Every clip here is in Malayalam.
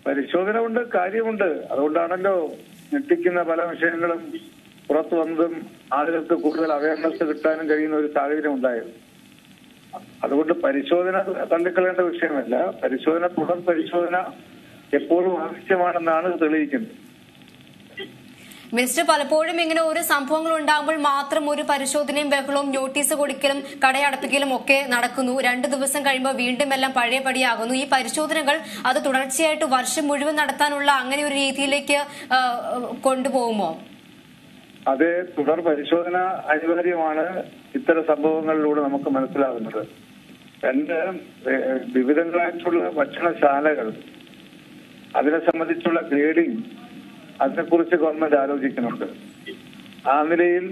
പരിശോധന കൊണ്ട് കാര്യമുണ്ട് അതുകൊണ്ടാണല്ലോ ഞെട്ടിക്കുന്ന പല വിഷയങ്ങളും പുറത്തു വന്നതും ആളുകൾക്ക് കൂടുതൽ അവയർനെസ് കിട്ടാനും കഴിയുന്ന ഒരു സാഹചര്യം ഉണ്ടായത് അതുകൊണ്ട് പരിശോധന തള്ളിക്കളയേണ്ട വിഷയമല്ല പരിശോധന തുടർ പരിശോധന എപ്പോഴും ആവശ്യമാണെന്നാണ് തെളിയിക്കുന്നത് മിനിസ്റ്റർ പലപ്പോഴും ഇങ്ങനെ ഒരു സംഭവങ്ങൾ ഉണ്ടാകുമ്പോൾ മാത്രം ഒരു പരിശോധനയും ബഹളവും നോട്ടീസ് കൊടുക്കലും കടയടപ്പിക്കലും ഒക്കെ നടക്കുന്നു രണ്ടു ദിവസം കഴിയുമ്പോൾ വീണ്ടും എല്ലാം പഴയപടിയാകുന്നു ഈ പരിശോധനകൾ അത് തുടർച്ചയായിട്ട് വർഷം മുഴുവൻ നടത്താനുള്ള അങ്ങനെ ഒരു രീതിയിലേക്ക് ആ, കൊണ്ടുപോകുമോ അത് തുടർ പരിശോധന അനിവാര്യമാണ് ഇത്തരം സംഭവങ്ങളിലൂടെ നമുക്ക് മനസ്സിലാകുന്നത് രണ്ട് ഏഹ്, വിവിധങ്ങളായിട്ടുള്ള ഭക്ഷണശാലകൾ അതിനെ സംബന്ധിച്ചുള്ള ഗ്രേഡിംഗ് അതിനെക്കുറിച്ച് ഗവൺമെന്റ് ആലോചിക്കുന്നുണ്ട് ആ നിലയിൽ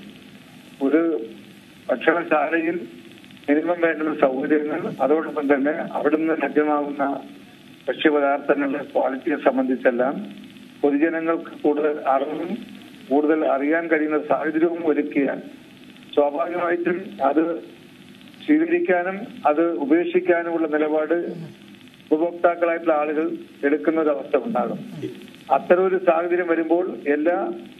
ഒരു ഭക്ഷണശാലയിൽ മിനിമം വേണ്ടുന്ന സൗകര്യങ്ങൾ അതോടൊപ്പം തന്നെ അവിടുന്ന് ലഭ്യമാകുന്ന ഭക്ഷ്യപദാർത്ഥങ്ങളുടെ ക്വാളിറ്റിയെ സംബന്ധിച്ചെല്ലാം പൊതുജനങ്ങൾക്ക് കൂടുതൽ അറിവും കൂടുതൽ അറിയാൻ കഴിയുന്ന സാഹചര്യവും ഒരുക്കിയാൽ സ്വാഭാവികമായിട്ടും അത് സ്വീകരിക്കാനും അത് ഉപേക്ഷിക്കാനുമുള്ള നിലപാട് ഉപഭോക്താക്കളായിട്ടുള്ള ആളുകൾ എടുക്കുന്ന ഒരു അവസ്ഥ ഉണ്ടാകും അത്തരം ഒരു സാഹചര്യം വരുമ്പോൾ എല്ലാ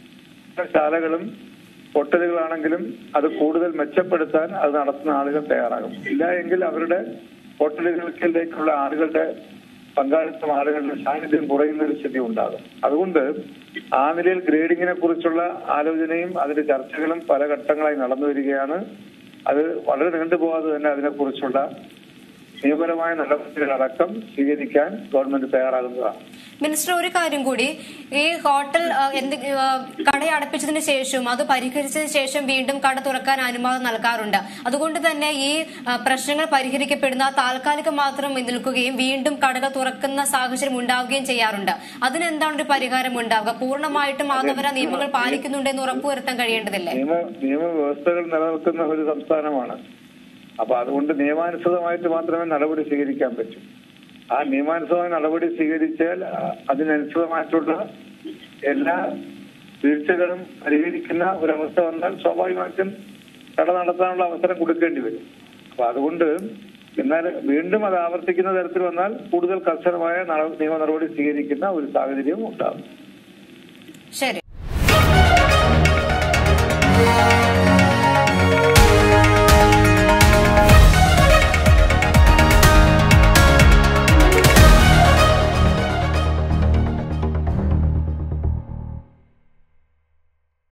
ശാലകളും ഹോട്ടലുകളാണെങ്കിലും അത് കൂടുതൽ മെച്ചപ്പെടുത്താൻ അത് നടത്തുന്ന ആളുകൾ തയ്യാറാകും ഇല്ല എങ്കിൽ അവരുടെ ഹോട്ടലുകളിലേക്കുള്ള ആളുകളുടെ പങ്കാളിത്തം ആളുകളുടെ സാന്നിധ്യം കുറയുന്ന ഒരു സ്ഥിതി ഉണ്ടാകും അതുകൊണ്ട് ആ നിലയിൽ ഗ്രേഡിങ്ങിനെ കുറിച്ചുള്ള ആലോചനയും അതിന്റെ ചർച്ചകളും പല ഘട്ടങ്ങളായി നടന്നു വരികയാണ് അത് വളരെ നീണ്ടുപോകാതെ തന്നെ അതിനെക്കുറിച്ചുള്ള നിയമപരമായ നടപടികളടക്കം സ്വീകരിക്കാൻ ഗവൺമെന്റ് തയ്യാറാകുന്നതാണ് മിനിസ്റ്റർ ഒരു കാര്യം കൂടി ഈ ഹോട്ടൽ ആ, എന്ത് ആ, കട അടപ്പിച്ചതിന് ശേഷം അത് പരിഹരിച്ചതിന് ശേഷം വീണ്ടും കട തുറക്കാൻ അനുവാദം നൽകാറുണ്ട് അതുകൊണ്ട് തന്നെ ഈ ആ, പ്രശ്നങ്ങൾ പരിഹരിക്കപ്പെടുന്ന താൽക്കാലികം മാത്രം നിൽക്കുകയും വീണ്ടും കടകൾ തുറക്കുന്ന സാഹചര്യം ഉണ്ടാവുകയും ചെയ്യാറുണ്ട് അതിനെന്താണ് ഒരു പരിഹാരം ഉണ്ടാവുക പൂർണ്ണമായിട്ടും മാധവര നിയമങ്ങൾ പാലിക്കുന്നുണ്ടെന്ന് ഉറപ്പുവരുത്താൻ കഴിയേണ്ടതില്ലേ നിയമ നിയമവ്യവസ്ഥകൾ നിലനിൽക്കുന്ന ഒരു സംസ്ഥാനമാണ് അപ്പൊ അതുകൊണ്ട് നിയമാനുസൃതമായിട്ട് മാത്രമേ നടപടി സ്വീകരിക്കാൻ പറ്റൂ ആ നിയമാനുസൃതമായ നടപടി സ്വീകരിച്ചാൽ ആ, അതിനനുസൃതമായിട്ടുള്ള എല്ലാ വീഴ്ചകളും പരിഹരിക്കുന്ന ഒരവസ്ഥ വന്നാൽ സ്വാഭാവികമായിട്ടും കട നടത്താനുള്ള അവസരം കൊടുക്കേണ്ടി വരും അപ്പൊ അതുകൊണ്ട് എന്നാൽ വീണ്ടും അത് ആവർത്തിക്കുന്ന തരത്തിൽ വന്നാൽ കൂടുതൽ കർശനമായ നട- നിയമ നടപടി സ്വീകരിക്കുന്ന ഒരു സാഹചര്യവും ഉണ്ടാകും ശരി